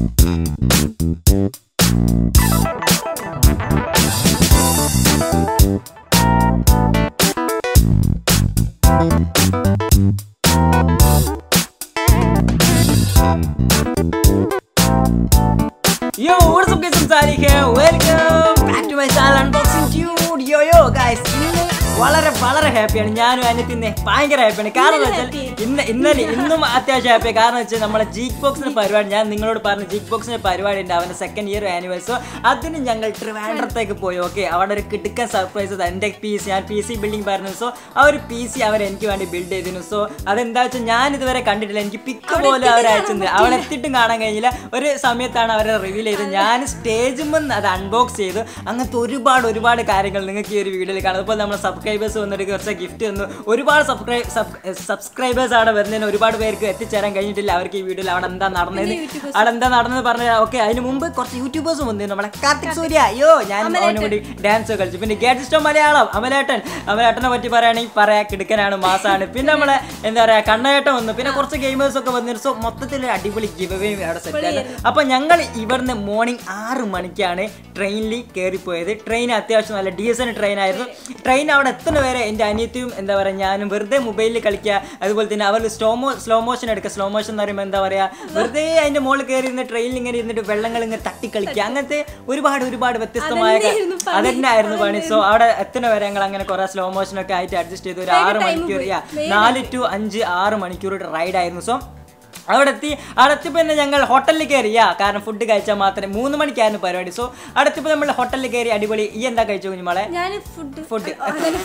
Yo, what's up guys? I'm Sari here. Welcome back to my channel Unboxing Dude. Yo, yo, guys. ഇന്ന് വളരെ വളരെ ഹാപ്പിയാണ് ഞാനും അനിയത്തിന്നെ ഭയങ്കര ഹാപ്പിയാണ് കാരണം എന്താ വെച്ചാൽ ഇന്ന് ഇന്നലെ ഇന്നും അത്യാവശ്യം ഹാപ്പിയാണ് കാരണം വെച്ചാൽ നമ്മളെ ജീക്ക് ബോക്സിന്റെ പരിപാടി ഞാൻ നിങ്ങളോട് പറഞ്ഞു ജീക്ക് ബോക്സിന്റെ പരിപാടി ഉണ്ട് അവന്റെ സെക്കൻഡ് ഇയർ ആനിവേഴ്സോ അതിന് ഞങ്ങൾ ട്രിവാൻഡ്രത്തേക്ക് പോയി ഓക്കെ അവിടെ ഒരു കിടുക്കൻ സർപ്രൈസ് എൻ്റെ പി സി ഞാൻ പി സി ബിൽഡിംഗ് പറഞ്ഞു സോ ആ ഒരു പി സി അവർ എനിക്ക് വേണ്ടി ബിൽഡ് ചെയ്തിരുന്നു സോ അതെന്താ വെച്ചാൽ ഞാൻ ഇതുവരെ കണ്ടിട്ടില്ല എനിക്ക് പിക്ക് പോലും അവർ അയച്ചത് അവിടെ എത്തിയിട്ടും കാണാൻ കഴിഞ്ഞില്ല ഒരു സമയത്താണ് അവരെ റിവീൽ ചെയ്ത് ഞാൻ സ്റ്റേജിൽ നിന്ന് അത് അൺബോക്സ് ചെയ്തു അങ്ങനത്തെ ഒരുപാട് ഒരുപാട് കാര്യങ്ങൾ നിങ്ങൾക്ക് ഈ ഒരു വീഡിയോയിൽ കാണാം അതുപോലെ നമ്മുടെ സബ്സ്ക്രൈബേഴ്സ് വന്നിട്ട് കുറച്ച് ഗിഫ്റ്റ് തന്നു ഒരുപാട് സബ്സ്ക്രൈബ് സബ്സ്ക്രൈബേഴ്സ് അവിടെ വരുന്നതിന് ഒരുപാട് പേർക്ക് എത്തിച്ചേരാൻ കഴിഞ്ഞിട്ടില്ല അവർക്ക് ഈ വീഡിയോയിൽ അവിടെ എന്താ നടന്നത് അവിടെ എന്താ നടന്നത് പറഞ്ഞ ഓക്കെ അതിന് മുമ്പ് കുറച്ച് യൂട്യൂബേഴ്സ് വന്നിരുന്നു നമ്മളെ കാർത്തിക് സൂര്യ അയ്യോ ഞാൻ അവനും കൂടി ഡാൻസ് കളിച്ചു പിന്നെ ഗേറ്റ് ഇഷ്ടം മലയാളം അമലേട്ടൻ അമലേട്ടനെ പറ്റി പറയുകയാണെങ്കിൽ പറയാ കിടുക്കനാണ് മാസാണ് പിന്നെ നമ്മളെ എന്താ പറയാ കണ്ണേട്ടൻ വന്നു പിന്നെ കുറച്ച് ഗെയിമേഴ്സ് ഒക്കെ വന്നിരുന്നു സോ മൊത്തത്തിൽ ഒരു അടിപൊളി ഗിവേയും അവിടെ സെറ്റ് ആണ് അപ്പൊ ഞങ്ങൾ ഇവിടുന്ന് മോർണിംഗ് ആറ് മണിക്കാണ് ട്രെയിനിൽ കയറിപ്പോയത് ട്രെയിൻ അത്യാവശ്യം നല്ല ഡീസന്റ് ട്രെയിൻ ആയിരുന്നു ട്രെയിൻ അവിടെ എത്തുന്ന വരെ എൻ്റെ അനിയത്തിയും എന്താ പറയുക ഞാനും വെറുതെ മൊബൈലിൽ കളിക്കുക അതുപോലെ തന്നെ അവർ സ്ലോമോ സ്ലോ മോഷൻ എടുക്കുക സ്ലോ മോഷൻ എന്ന് പറയുമ്പോൾ എന്താ പറയുക വെറുതെ അതിൻ്റെ മുകളിൽ കയറി ഇരുന്ന് ട്രെയിനിൽ ഇങ്ങനെ ഇരുന്നിട്ട് വെള്ളങ്ങൾ ഇങ്ങനെ തട്ടി കളിക്കുക അങ്ങനത്തെ ഒരുപാട് ഒരുപാട് വ്യത്യസ്തമായ അതന്നെയായിരുന്നു പണി സോ അവിടെ എത്തുന്ന വരെ ഞങ്ങൾ അങ്ങനെ കുറെ സ്ലോ മോഷൻ ഒക്കെ ആയിട്ട് അഡ്ജസ്റ്റ് ചെയ്ത് ഒരു ആറ് മണിക്കൂർ യാ നാല് ടു അഞ്ച് ആറ് മണിക്കൂർ റൈഡ് ആയിരുന്നു സോ അവിടെ എത്തി അവിടെ എത്തിയപ്പോൾ തന്നെ ഞങ്ങൾ ഹോട്ടലിൽ കയറിയാ കാരണം ഫുഡ് കഴിച്ചാൽ മാത്രമേ മൂന്ന് മണിക്കായിരുന്നു പരിപാടി സോ അവിടെ എത്തിയപ്പോൾ നമ്മൾ ഹോട്ടലിൽ കയറി അടിപൊളി ഈ എന്താ കഴിച്ചു കുഞ്ഞുമോളെ ഞാൻ ഫുഡ് ഫുഡ്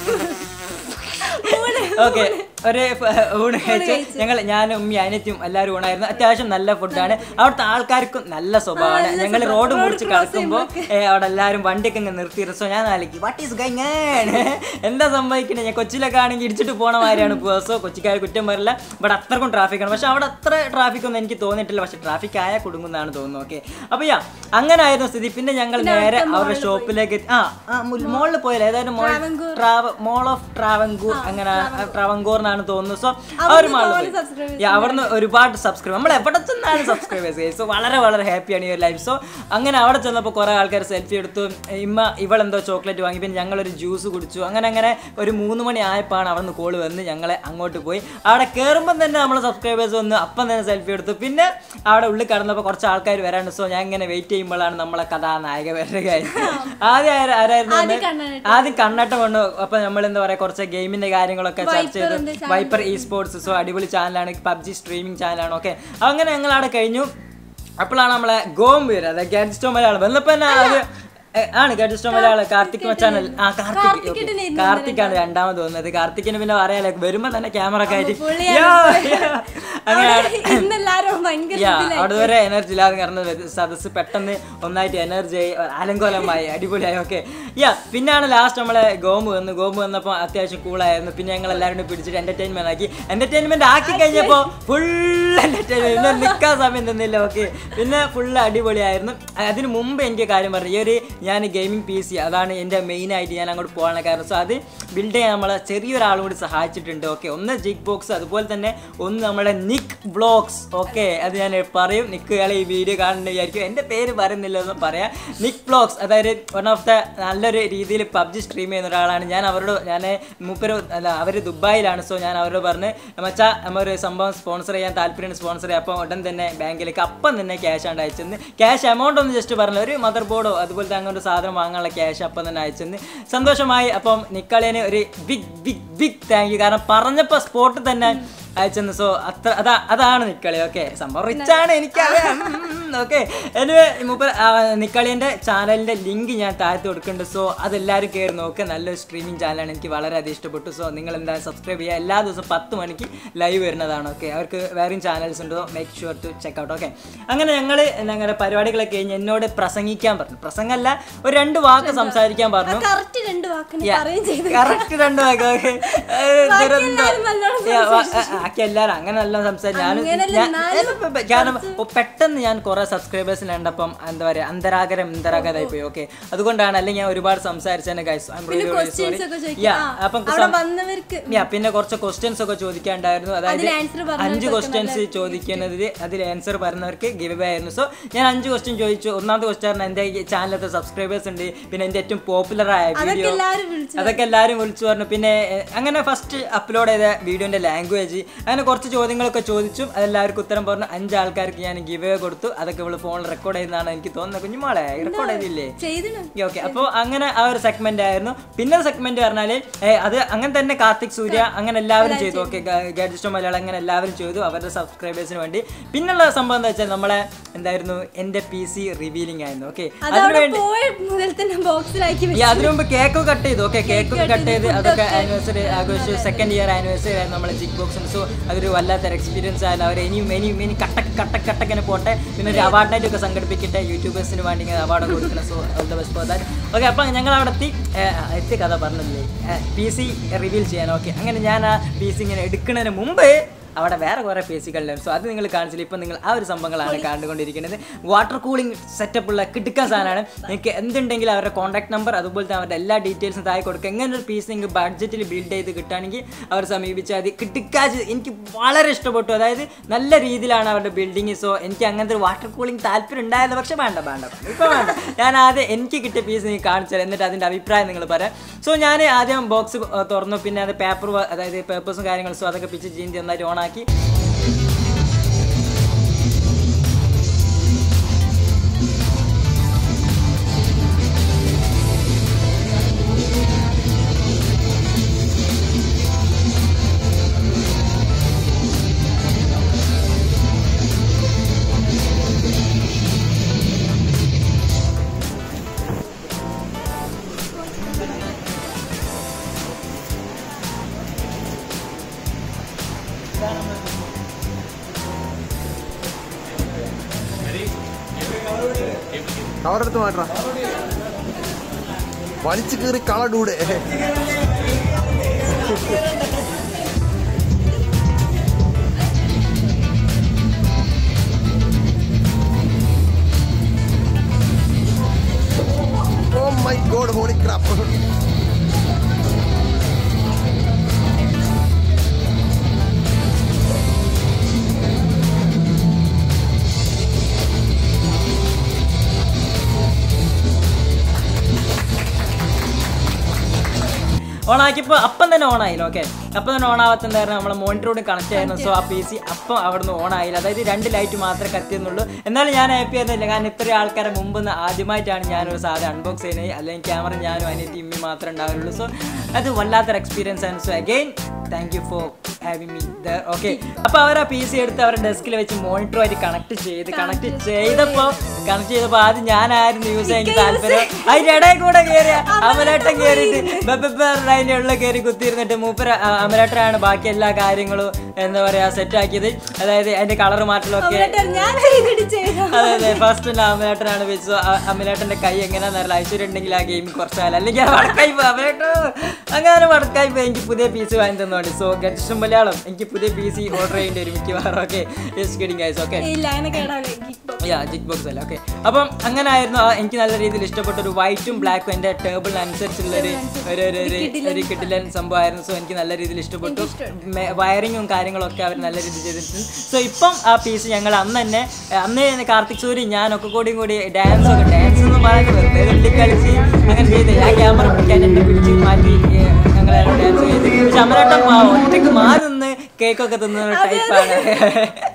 ഓക്കെ ഒരു ഫ- ഊണ് കഴിച്ചു ഞങ്ങൾ ഞാനും ഉമ്മി അനിയത്തിയും എല്ലാവരും ഊണായിരുന്നു അത്യാവശ്യം നല്ല ഫുഡാണ് അവിടുത്തെ ആൾക്കാർക്കും നല്ല സ്വഭാവമാണ് ഞങ്ങൾ റോഡ് മുറിച്ച് കിടക്കുമ്പോൾ അവിടെ എല്ലാവരും വണ്ടിയൊക്കെ ഇങ്ങനെ നിർത്തിയിരുന്നു സോ ഞാൻ ആലോചിക്കും വാട്ട് ഈസ് ഗൈങ് എന്താ സംഭവിക്കുന്നത് ഞാൻ കൊച്ചിയിലൊക്കെ ആണെങ്കിൽ ഇടിച്ചിട്ട് പോണ മാതിരിയാണ് പോവുക സോ കൊച്ചിക്കാർ കുറ്റം പറയില്ല ഇവിടെ അത്രക്കും ട്രാഫിക്കാണ് പക്ഷെ അവിടെ അത്ര ട്രാഫിക് ഒന്നും എനിക്ക് തോന്നിയിട്ടില്ല പക്ഷെ ട്രാഫിക് ആയാൽ കുടുങ്ങുന്നതാണ് തോന്നുന്നു ഓക്കെ അപ്പോൾ യാ അങ്ങനെ ആയിരുന്നു സ്ഥിതി പിന്നെ ഞങ്ങൾ നേരെ അവരുടെ ഷോപ്പിലേക്ക് എത്തി- ആ മോളിൽ പോയാലേ ഏതായാലും മോൾ ട്രാവ മോൾ ഓഫ് ട്രാവൻകൂർ അങ്ങനെ ട്രാവൻകൂർ എന്നാണ് തോന്നുന്നു സോ ആ ഒരു മാളിൽ പോയി subscribers Yeah, അവിടുന്ന് ഒരുപാട് സബ്സ്ക്രൈബ് നമ്മൾ എവിടെ ചെന്നാലും സബ്സ്ക്രൈബേഴ്സ് സോ വളരെ വളരെ ഹാപ്പിയാണ് ഈ ഒരു ലൈഫ് സോ അങ്ങനെ അവിടെ ചെന്നപ്പോൾ കുറേ ആൾക്കാർ സെൽഫി എടുത്തു ഇമ്മ ഇവളെന്തോ ചോക്ലേറ്റ് വാങ്ങി പിന്നെ ഞങ്ങളൊരു ജ്യൂസ് കുടിച്ചു അങ്ങനെ അങ്ങനെ ഒരു മൂന്ന് മണി ആയപ്പോഴാണ് അവിടെ നിന്ന് കോള് വന്ന് ഞങ്ങളെ അങ്ങോട്ട് പോയി അവിടെ കയറുമ്പം തന്നെ നമ്മളെ സബ്സ്ക്രൈബേഴ്സ് വന്ന് അപ്പം തന്നെ സെൽഫി എടുത്തു പിന്നെ അവിടെ ഉള്ളിൽ കടന്നപ്പോൾ കുറച്ച് ആൾക്കാർ വരാണ്ട് സോ ഞാൻ ഇങ്ങനെ വെയിറ്റ് ചെയ്യുമ്പോഴാണ് നമ്മളെ കഥാനായക വരുന്ന കാര്യം ആദ്യം ആരാ- ആരായിരുന്നു വന്നത്? കണ്ണനേട്ടൻ. ആദ്യം കണ്ണട്ടം വന്നു അപ്പൊ നമ്മൾ എന്താ പറയാ കുറച്ച് ഗെയിമിന്റെ കാര്യങ്ങളൊക്കെ ചർച്ച വൈപ്പറിന്റെ ചെയ്ത് വൈപ്പർ ഇ സ്പോർട്സ് സോ അടിപൊളി ചാനലാണ് പബ്ജി സ്ട്രീമിംഗ് ചാനലാണ് ഓക്കെ അങ്ങനെ ഞങ്ങൾ അവിടെ കഴിഞ്ഞു അപ്പോഴാണ് നമ്മളെ ഗോം വരിക അതായത് ഗാഡ്സ്റ്റോ മലയാളം വന്നപ്പോ തന്നെ ആദ്യം ഏ, ആണ് ഗാഡ്സ്റ്റോ മലയാളം കാർത്തിക് മച്ചാനൽ ആ കാർത്തിക് കാർത്തിക്കിന് okay. കാർത്തിക്കാണ് രണ്ടാമത് വന്നത് കാർത്തിക്കിന് പിന്നെ പറയാലോ വരുമ്പോ തന്നെ ക്യാമറ ഒക്കെ ആയിട്ട് പുള്ളിയാണ് യോ, യോ. അങ്ങനെയാണ് ഇന്നെല്ലാരും ഭയങ്കര യാ അവിടെ വരെ എനർജി ഇല്ലാതെ കാരണം സദസ് പെട്ടെന്ന് ഒന്നായിട്ട് എനർജി ആയി അലങ്കോലമായി അടിപൊളിയായി ഓക്കെ യാ പിന്നാണ് ലാസ്റ്റ് നമ്മളെ ഗോമു വന്ന് ഗോമു വന്നപ്പോൾ അത്യാവശ്യം കൂളായിരുന്നു പിന്നെ ഞങ്ങൾ എല്ലാവരും കൂടി പിടിച്ചിട്ട് എന്റർടൈൻമെന്റ് ആക്കി എന്റർടൈൻമെന്റ് ആക്കി കഴിഞ്ഞപ്പോൾ ഫുൾ എന്റർടൈൻമെന്റ് നിൽക്കാൻ സമയം തന്നില്ല ഓക്കെ പിന്നെ ഫുൾ അടിപൊളിയായിരുന്നു അതിന് മുമ്പ് എനിക്ക് കാര്യം പറഞ്ഞു ഈ ഒരു ഞാൻ ഗെയിമിംഗ് പി സി അതാണ് എൻ്റെ മെയിൻ ആയിട്ട് ഞാൻ അങ്ങോട്ട് പോകാനുള്ള കാരണം സോ അത് ബിൽഡ് ചെയ്യാൻ നമ്മളെ ചെറിയൊരാളും കൂടി സഹായിച്ചിട്ടുണ്ട് ഓക്കെ ഒന്ന് ജിഗ് ബോക്സ് അതുപോലെ തന്നെ ഒന്ന് നമ്മുടെ നിക്ക് വ്ളോഗ്സ് ഓക്കെ അത് ഞാൻ പറയും നിക്ക് ഇയാളെ ഈ വീഡിയോ കാണുന്ന വിചാരിക്കും എൻ്റെ പേര് പറയുന്നില്ല എന്ന് പറയാം നിക്ക് വ്ളോഗ്സ് അതായത് വൺ ഓഫ് ദ നല്ലൊരു രീതിയിൽ പബ്ജി സ്ട്രീം ചെയ്യുന്ന ഒരാളാണ് ഞാൻ അവരോട് ഞാൻ മൂപ്പര് അല്ല അവർ ദുബായിലാണ് സോ ഞാൻ അവരോട് പറഞ്ഞ് മച്ചാ നമ്മ ഒരു സംഭവം സ്പോൺസർ ചെയ്യാൻ താല്പര്യമാണ് സ്പോൺസർ ചെയ്യാം അപ്പം ഉടൻ തന്നെ ബാങ്കിലേക്ക് അപ്പം തന്നെ ക്യാഷ് ആണ് അയച്ചെന്ന് ക്യാഷ് എമൗണ്ട് ഒന്ന് ജസ്റ്റ് പറഞ്ഞു ഒരു മദർ ബോർഡോ അതുപോലത്തെ അങ്ങനെ ഒരു സാധനം വാങ്ങാനുള്ള ക്യാഷ് അപ്പം തന്നെ അയച്ചെന്ന് സന്തോഷമായി അപ്പം നിക്കളിയന് ഒരു big big big thank you കാരണം പറഞ്ഞപ്പോൾ സ്പോട്ടിൽ തന്നെ അയച്ചെന്ന് സോ അത്ര അതാ അതാണ് നിക്കളി ഓക്കെ സംഭവം റിച്ച് ആണ് എനിക്കറിയാം ഓക്കെ എനിവേ മൂപ്പർ നിക്കളിയൻ്റെ ചാനലിൻ്റെ ലിങ്ക് ഞാൻ താഴത്ത് കൊടുക്കുന്നുണ്ട് സോ അതെല്ലാവരും കയറി നോക്കുക നല്ലൊരു സ്ട്രീമിംഗ് ചാനലാണ് എനിക്ക് വളരെയധികം ഇഷ്ടപ്പെട്ടു സോ നിങ്ങൾ എന്തായാലും സബ്സ്ക്രൈബ് ചെയ്യുക എല്ലാ ദിവസവും പത്ത് മണിക്ക് ലൈവ് വരുന്നതാണ് ഓക്കെ അവർക്ക് വേറെയും ചാനൽസ് ഉണ്ടോ make sure to check out okay അങ്ങനെ ഞങ്ങൾ ഞങ്ങളുടെ പരിപാടികളൊക്കെ കഴിഞ്ഞ് എന്നോട് പ്രസംഗിക്കാൻ പറഞ്ഞു പ്രസംഗമല്ല ഒരു രണ്ട് വാക്ക് സംസാരിക്കാൻ പറഞ്ഞു കറക്റ്റ് രണ്ട് വാക്കിന് പറയുകയും ചെയ്തു കറക്റ്റ് രണ്ട് വാക്ക് ഓക്കെ എല്ലാവരും നല്ലോണം ബാക്കി എല്ലാരും അങ്ങനെ നല്ല സംസാരിച്ചു ഞാനും അങ്ങനെയല്ല, ഞാൻ- എന്നാലും ഞാൻ- കാരണം ഓ, പെട്ടെന്ന് ഞാൻ കുറെ കുറേ സബ്സ്ക്രൈബേഴ്സിനെ കണ്ടപ്പം എന്താ പറയുക അന്തരാഗരം ഇന്തരാഗതായി പോയി ഓക്കെ അതുകൊണ്ടാണ് അല്ലെങ്കിൽ ഞാൻ ഒരുപാട് സംസാരിച്ചതിന് ഗൈസ് പിന്നെ ക്വസ്റ്റ്യൻസ് ഒക്കെ ചോദിക്കും ആ, അപ്പം അവിടെ വന്നവർക്ക് Yeah, പിന്നെ കുറച്ച് ക്വസ്റ്റ്യൻസ് ഒക്കെ ചോദിക്കാണ്ടായിരുന്നു അതായത് അതിന് answer പറഞ്ഞവർക്ക് അഞ്ച് ക്വസ്റ്റ്യൻസ് ചോദിക്കുന്നതിൽ അതിൽ ആൻസർ പറഞ്ഞവർക്ക് ഗിവ് അവേ ആയിരുന്നു സോ ഞാൻ അഞ്ച് ക്വസ്റ്റ്യൻ ചോദിച്ചു ഒന്നാമത്തെ ക്വസ്റ്റ്യൻ എൻ്റെ ചാനലത്തെ സബ്സ്ക്രൈബേഴ്സ് ഉണ്ട് പിന്നെ എൻ്റെ ഏറ്റവും പോപ്പുലർ ആയ അതൊക്കെ വീഡിയോ എല്ലാരും വിളിച്ചു അതൊക്കെ എല്ലാവരും വിളിച്ചു പറഞ്ഞു പിന്നെ എ, അങ്ങനെ ഫസ്റ്റ് അപ്ലോഡ് ചെയ്ത വീഡിയോൻ്റെ ലാംഗ്വേജ് അങ്ങനെ കുറച്ച് ചോദ്യങ്ങളൊക്കെ ചോദിച്ചു അതെല്ലാവർക്കും ഉത്തരം പറഞ്ഞു അഞ്ച് ആൾക്കാർക്ക് ഞാൻ ഗിവ് അവേ കൊടുത്തു അതൊക്കെ ഇവള് ഫോണിൽ റെക്കോർഡ് ചെയ്യുന്നതാണ് എനിക്ക് തോന്നുന്നത് കുഞ്ഞുമാളെ റെക്കോർഡ് ചെയ്തില്ലേ ചെയ്തിനു ഓക്കെ അപ്പോൾ അങ്ങനെ ആ ഒരു സെഗ്മെന്റ് ആയിരുന്നു പിന്നെ സെഗ്മെന്റ് പറഞ്ഞാൽ അത് അങ്ങനെ തന്നെ കാർത്തിക് സൂര്യ അങ്ങനെ എല്ലാവരും ചെയ്തു ഓക്കെ ഗാഡിസ്റ്റോ മലയാളം അങ്ങനെ എല്ലാവരും ചെയ്തു അവരുടെ സബ്സ്ക്രൈബേഴ്സിന് വേണ്ടി പിന്നുള്ള സംഭവം എന്താ വെച്ചാൽ നമ്മളെ എന്തായിരുന്നു എൻ്റെ പി സി റിവീലിംഗ് ആയിരുന്നു ഓക്കെ അതവിടെ പോയ മുതൽ തന്നെ ബോക്സിലാക്കി ഈ അതിനു മുമ്പ് കേക്ക് കട്ട് ചെയ്തു ഓക്കെ കേക്ക് കട്ട് ചെയ്ത് അതൊക്കെ ആനിവേഴ്സറി ആഘോഷിച്ചു സെക്കൻഡ് ഇയർ ആനിവേഴ്സറി ആയിരുന്നു നമ്മളെ ജിഗ് ബോക്സിന് സോ അതൊരു വല്ലാത്തൊരു എക്സ്പീരിയൻസ് ആയാലും അവർ ഇനിയും ഇനിയും ഇനി കട്ട കട്ട കട്ടക്കിനെ പോട്ടെ പിന്നെ ഒരു അവാർഡ് നൈറ്റ് ഒക്കെ സംഘടിപ്പിക്കട്ടെ യൂട്യൂബേഴ്സിന് വേണ്ടി ഇങ്ങനെ അവാർഡ് കൊടുക്കണം so all the best for that okay അപ്പം ഞങ്ങൾ അവിടെ എത്തി ഏഹ്, എത്തി കഥ പറഞ്ഞില്ലേ പി സി റിവീൽ ചെയ്യാൻ ഓക്കെ അങ്ങനെ ഞാൻ ആ പി സി ഇങ്ങനെ എടുക്കുന്നതിന് മുമ്പ് അവിടെ വേറെ കുറേ പേസികളുണ്ടായിരുന്നു സോ അത് നിങ്ങൾ കാണിച്ചില്ല ഇപ്പം നിങ്ങൾ ആ ഒരു സംഭവങ്ങളാണ് കണ്ടുകൊണ്ടിരിക്കുന്നത് വാട്ടർ കൂളിംഗ് സെറ്റപ്പുള്ള കിടുക്കാൻ സാധനമാണ് നിങ്ങൾക്ക് എന്തുണ്ടെങ്കിലും അവരുടെ കോൺടാക്ട് നമ്പർ അതുപോലെ തന്നെ അവരുടെ എല്ലാ ഡീറ്റെയിൽസും താഴെ കൊടുക്കുക എങ്ങനെ ഒരു പീസ് നിങ്ങൾക്ക് ബഡ്ജറ്റിൽ ബിൽഡ് ചെയ്ത് കിട്ടുകയാണെങ്കിൽ അവർ സമീപിച്ചാൽ മതി കിട്ടിക്കാച്ച് എനിക്ക് വളരെ ഇഷ്ടപ്പെട്ടു അതായത് നല്ല രീതിയിലാണ് അവരുടെ ബിൽഡിങ് സോ എനിക്ക് അങ്ങനത്തെ ഒരു വാട്ടർ കൂളിംഗ് താല്പര്യം ഉണ്ടായിരുന്നു പക്ഷേ വേണ്ട വേണ്ട ഇപ്പം വേണ്ട ഞാൻ ആദ്യം എനിക്ക് കിട്ടിയ പീസ് നിങ്ങൾക്ക് കാണിച്ചു തരാം എന്നിട്ട് അതിൻ്റെ അഭിപ്രായം നിങ്ങൾ പറയാം സോ ഞാൻ ആദ്യം ബോക്സ് തുറന്നു പിന്നെ അത് പേപ്പർ അതായത് പേപ്പേഴ്സും കാര്യങ്ങളും സോ അതൊക്കെ പിച്ച് ചീന്തി ഒന്നായിട്ട് ഓണാക്കി കവറെടുത്ത് മാറ്റാ വലിച്ചു കീറി കളടൂടെ oh my god holy crap ഓണാക്കിയപ്പോൾ അപ്പം തന്നെ ഓൺ ആയില്ല ഓക്കെ അപ്പം തന്നെ ഓൺ ആവാത്ത എന്തായിരുന്നു നമ്മളെ മോണിറ്ററോട് കണക്ട് ആയിരുന്നു സോ ആ പി സി അപ്പം അവിടുന്ന് ഓൺ ആയില്ല അതായത് രണ്ട് ലൈറ്റ് മാത്രമേ കത്തിയെന്നുള്ളൂ എന്നാലും ഞാൻ ഹാപ്പി ആയിരുന്നില്ല കാരണം ഇത്രയും ആൾക്കാരെ മുമ്പ് നിന്ന് ആദ്യമായിട്ടാണ് ഞാനൊരു സാധനം അൺബോക്സ് ചെയ്യുന്നത് അല്ലെങ്കിൽ ക്യാമറ ഞാനും അതിന് ഇമ്മി മാത്രമേ ഉണ്ടാവുള്ളൂ സോ അത് വല്ലാത്തൊരു എക്സ്പീരിയൻസ് ആണ് so again thank you for having me there okay അപ്പോൾ അവർ ആ പി സി എടുത്ത് അവരുടെ ഡെസ്കിൽ വെച്ച് മോണിറ്ററുമായിട്ട് കണക്ട് ചെയ്ത് കണക്ട് ചെയ്തപ്പോൾ കണക്ട് ചെയ്തപ്പോൾ ആദ്യം ഞാനായിരുന്നു യൂസ് ചെയ്യാൻ എനിക്ക് താല്പര്യം അതിൻ്റെ ഇടയിൽ കൂടെ കയറിയ അമലേട്ടൻ കയറിയിട്ട് അതിൻ്റെ ഉള്ളിൽ കയറി കുത്തിയിരുന്നിട്ട് മൂപ്പര ആ, അമലേട്ടനാണ് ബാക്കി എല്ലാ കാര്യങ്ങളും എന്താ പറയാ സെറ്റ് ആക്കിയത് അതായത് അതിന്റെ കളർ മാറ്റലൊക്കെ ഞാൻ ചെയ്തിട്ട് ചെയ്തു അതെ അതെ ഫസ്റ്റ് അമലേട്ടനാണ് വെച്ചു അമലേട്ടന്റെ കൈ എങ്ങനെയാന്ന് അറിയില്ല ഐശ്വര്യം ഉണ്ടെങ്കിൽ ആ ഗെയിം കുറച്ച് കാലം അല്ലെങ്കിൽ ആ വടക്കായി പോയി അമലേട്ടോ അങ്ങനെ വടക്കായി പോയി എനിക്ക് പുതിയ പീസ് വാങ്ങി തന്നോണ്ട് സോ ഗസ്റ്റ് മലയാളം എനിക്ക് പുതിയ പി സി ഓർഡർ ചെയ്യേണ്ടി വരും മിക്കവാറും ഓക്കെ കിഡിങ് ഗൈസ് ഓക്കെ ഇല്ല അങ്ങനെ കേടാവില്ല gig box yeah jig box അല്ല ഓക്കെ അപ്പം അങ്ങനെ ആയിരുന്നു ആ എനിക്ക് നല്ല രീതിയിൽ ഇഷ്ടപ്പെട്ട ഒരു വൈറ്റും ബ്ലാക്കും എൻ്റെ ടേബിളിനനുസരിച്ചുള്ള ഒരു ഒരു ഒരു ഒരു ഒരു കിട്ടിലൻ സംഭവമായിരുന്നു സോ എനിക്ക് നല്ല രീതിയിൽ ഇഷ്ടപ്പെട്ടു വയറിങ്ങും കാര്യങ്ങളൊക്കെ അവർ നല്ല രീതിയിൽ ചെയ്തിട്ടുണ്ട് സോ ഇപ്പം ആ പീസ് ഞങ്ങൾ അന്ന് തന്നെ അന്ന് തന്നെ കാർത്തിക് സൂരി ഞാനൊക്കെ കൂടിയും കൂടി ഡാൻസ് ഒക്കെ ഡാൻസ് എന്ന് പറയുന്നത് വെറുതെ തുള്ളിക്കളിച്ച് അങ്ങനെ ചെയ്ത് ആ ക്യാമറ പിടിക്കാൻ എന്നെ പിടിച്ച് മാറ്റി ഞങ്ങൾ ഡാൻസ് ചെയ്ത് പക്ഷെ അമരട്ടം ഒറ്റയ്ക്ക് മാറി നിന്ന് കേക്കൊക്കെ തിന്നുന്ന ടൈപ്പാണ്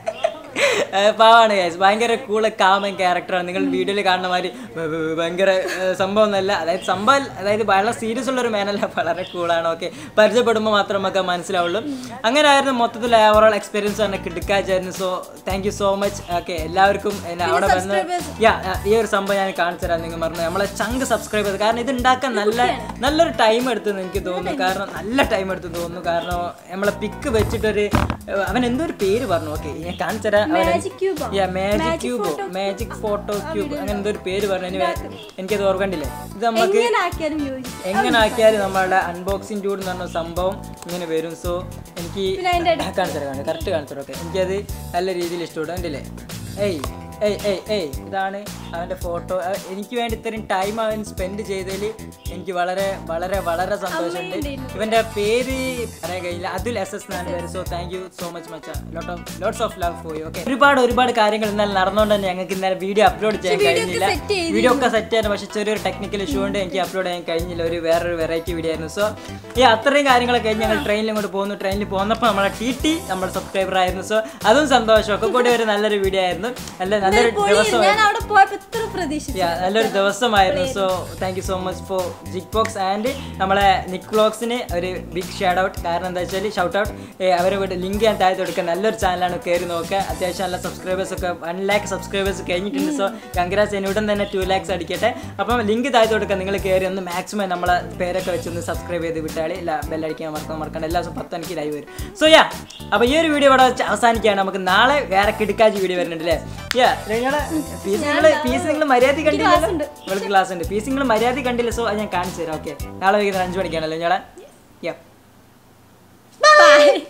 ഏഹ് പാവാണ് ഗൈസ് ഭയങ്കര കൂള് കാമൻ ക്യാരക്ടറാണ് നിങ്ങൾ വീഡിയോയിൽ കാണുന്ന മാതിരി ഭ- ഭ- ഭയങ്കര ഏഹ് സംഭവം ഒന്നല്ല അതായത് സംഭവം അതായത് വളരെ സീരിയസ് ഉള്ള ഒരു മേനല്ല വളരെ കൂളാണ് ഓക്കെ പരിചയപ്പെടുമ്പോൾ മാത്രം നമുക്ക് മനസ്സിലാവുള്ളൂ അങ്ങനെ ആയിരുന്നു മൊത്തത്തിൽ ഓവറോൾ എക്സ്പീരിയൻസ് തന്നെ കിടക്കാച്ചായിരുന്നു so thank you so much okay എല്ലാവർക്കും എന്നെ അവിടെ വന്ന് യാ ഈ ഒരു സംഭവം ഞാൻ കാണിച്ചു തരാം നിങ്ങൾ പറഞ്ഞു നമ്മളെ ചങ്ക് സബ്സ്ക്രൈബ് ചെയ്ത് കാരണം ഇത് ഉണ്ടാക്കാൻ നല്ല നല്ലൊരു ടൈം എടുത്തെന്ന് എനിക്ക് തോന്നുന്നു കാരണം നല്ല ടൈം എടുത്തു തോന്നുന്നു കാരണം നമ്മളെ പിക്ക് വെച്ചിട്ടൊരു ഏഹ് അവൻ എന്തോ ഒരു പേര് പറഞ്ഞു ഓക്കെ ഞാൻ കാണിച്ചു തരാം അവൻ Magic cube ആ? യാ മാജിക് Magic ക്യൂബോ photo മാജിക് ഫോട്ടോ ക്യൂബ് അങ്ങനെ എന്തോ ഒരു പേര് പറഞ്ഞു ഇനി എനിക്കത് ഓർക്കണ്ടില്ലേ ഇത് നമുക്ക് എങ്ങനെ ആക്കിയാലും യോജിച്ചു എങ്ങനെ ആക്കിയാലും നമ്മളുടെ അൺബോക്സിംഗ് ടൂർ എന്ന് പറഞ്ഞ സംഭവം ഇങ്ങനെ വരും സോ എനിക്ക് പിന്നെ അതിന്റെ കാണിച്ചു തരാം കറക്റ്റ് കാണിച്ചു തരാം ഓക്കെ എനിക്കത് നല്ല രീതിയിൽ ഇഷ്ടപ്പെട്ടു കണ്ടില്ലേ ഏയ് ഏയ് ഏയ് ഏയ് ഇതാണ് അവന്റെ ഫോട്ടോ എനിക്ക് വേണ്ടി ഇത്രയും ടൈം അവൻ സ്പെൻഡ് ചെയ്തതിൽ എനിക്ക് വളരെ വളരെ വളരെ സന്തോഷമുണ്ട് ഇവന്റെ പേര് പറയാൻ കഴിയില്ല അതുൽ എസ് എസ് എന്നാണ് പേര് so thank you so much much lot of lots of love for you okay ഒരുപാട് ഒരുപാട് കാര്യങ്ങൾ ഇന്നലെ നടന്നുകൊണ്ട് തന്നെ ഞങ്ങൾക്ക് ഇന്നലെ വീഡിയോ അപ്ലോഡ് ചെയ്യാൻ കഴിഞ്ഞില്ല വീഡിയോ ഒക്കെ സെറ്റ് ആയിരുന്നു പക്ഷേ ചെറിയൊരു ടെക്നിക്കൽ ഇഷ്യൂ കൊണ്ട് എനിക്ക് അപ്ലോഡ് ചെയ്യാൻ കഴിഞ്ഞില്ല ഒരു വേറൊരു വെറൈറ്റി വീഡിയോ ആയിരുന്നു സോ ഈ അത്രയും കാര്യങ്ങളൊക്കെ കഴിഞ്ഞ് ഞങ്ങൾ ട്രെയിനിൽ ഇങ്ങോട്ട് പോകുന്നു ട്രെയിനിൽ പോകുന്നപ്പോൾ നമ്മളെ ടി ടി നമ്മുടെ സബ്സ്ക്രൈബർ ആയിരുന്നു സോ അതും സന്തോഷം ഒക്കെ കൂടി ഒരു നല്ലൊരു വീഡിയോ ആയിരുന്നു നല്ല നല്ലൊരു ദിവസം ഞാൻ അവിടെ പോയപ്പോ ഇത്ര പ്രതീക്ഷിച്ചു Yeah, നല്ലൊരു ദിവസമായിരുന്നു so thank you so much for jig box and നമ്മളെ നിക് വ്ളോഗ്സിന് ഒരു ബിഗ് ഷാഡ് ഔട്ട് കാരണം എന്താ വെച്ചാൽ ഷൗട്ട് ഔട്ട് അവരെ വീട് ലിങ്ക് ഞാൻ താഴത്ത് കൊടുക്കുക നല്ലൊരു ചാനലാണ് കയറി നോക്കുക അത്യാവശ്യം നല്ല സബ്സ്ക്രൈബേഴ്സ് ഒക്കെ വൺ ലാക്ക് സബ്സ്ക്രൈബേഴ്സ് കഴിഞ്ഞിട്ടുണ്ട് സോ കൺഗ്രാസ് എന്നോടും തന്നെ ടു ലാക്സ് അടിക്കട്ടെ അപ്പം ലിങ്ക് താഴത്ത് കൊടുക്കുക നിങ്ങൾ കയറി ഒന്ന് മാക്സിമം നമ്മളെ പേരൊക്കെ വെച്ചൊന്ന് സബ്സ്ക്രൈബ് ചെയ്ത് വിട്ടാളി ഇല്ല ബെല്ലടിക്കാൻ മറക്കാൻ മറക്കണ്ട എല്ലാ ദിവസവും പത്ത് മണിക്ക് ലൈവ് വരും സോ യാ അപ്പോൾ ഈ ഒരു വീഡിയോ ഇവിടെ വെച്ച് അവസാനിക്കുകയാണ് നമുക്ക് നാളെ വേറെ കിടക്കാജി വീഡിയോ വരുന്നുണ്ട് അല്ലേ യാ നിങ്ങളെ ഫീസ് നിങ്ങൾ ഫീസ് നിങ്ങൾ മര്യാദ കണ്ടില്ലല്ലോ ഇവൾക്ക് ക്ലാസ് ഉണ്ട് ഫീസ് നിങ്ങൾ മര്യാദ കണ്ടില്ല സോ അത് ഞാൻ കാണിച്ചു തരാം ഓക്കെ നാളെ വൈകുന്നേരം അഞ്ച് മണിക്കാണല്ലോ ഞങ്ങളെ യാ ബൈ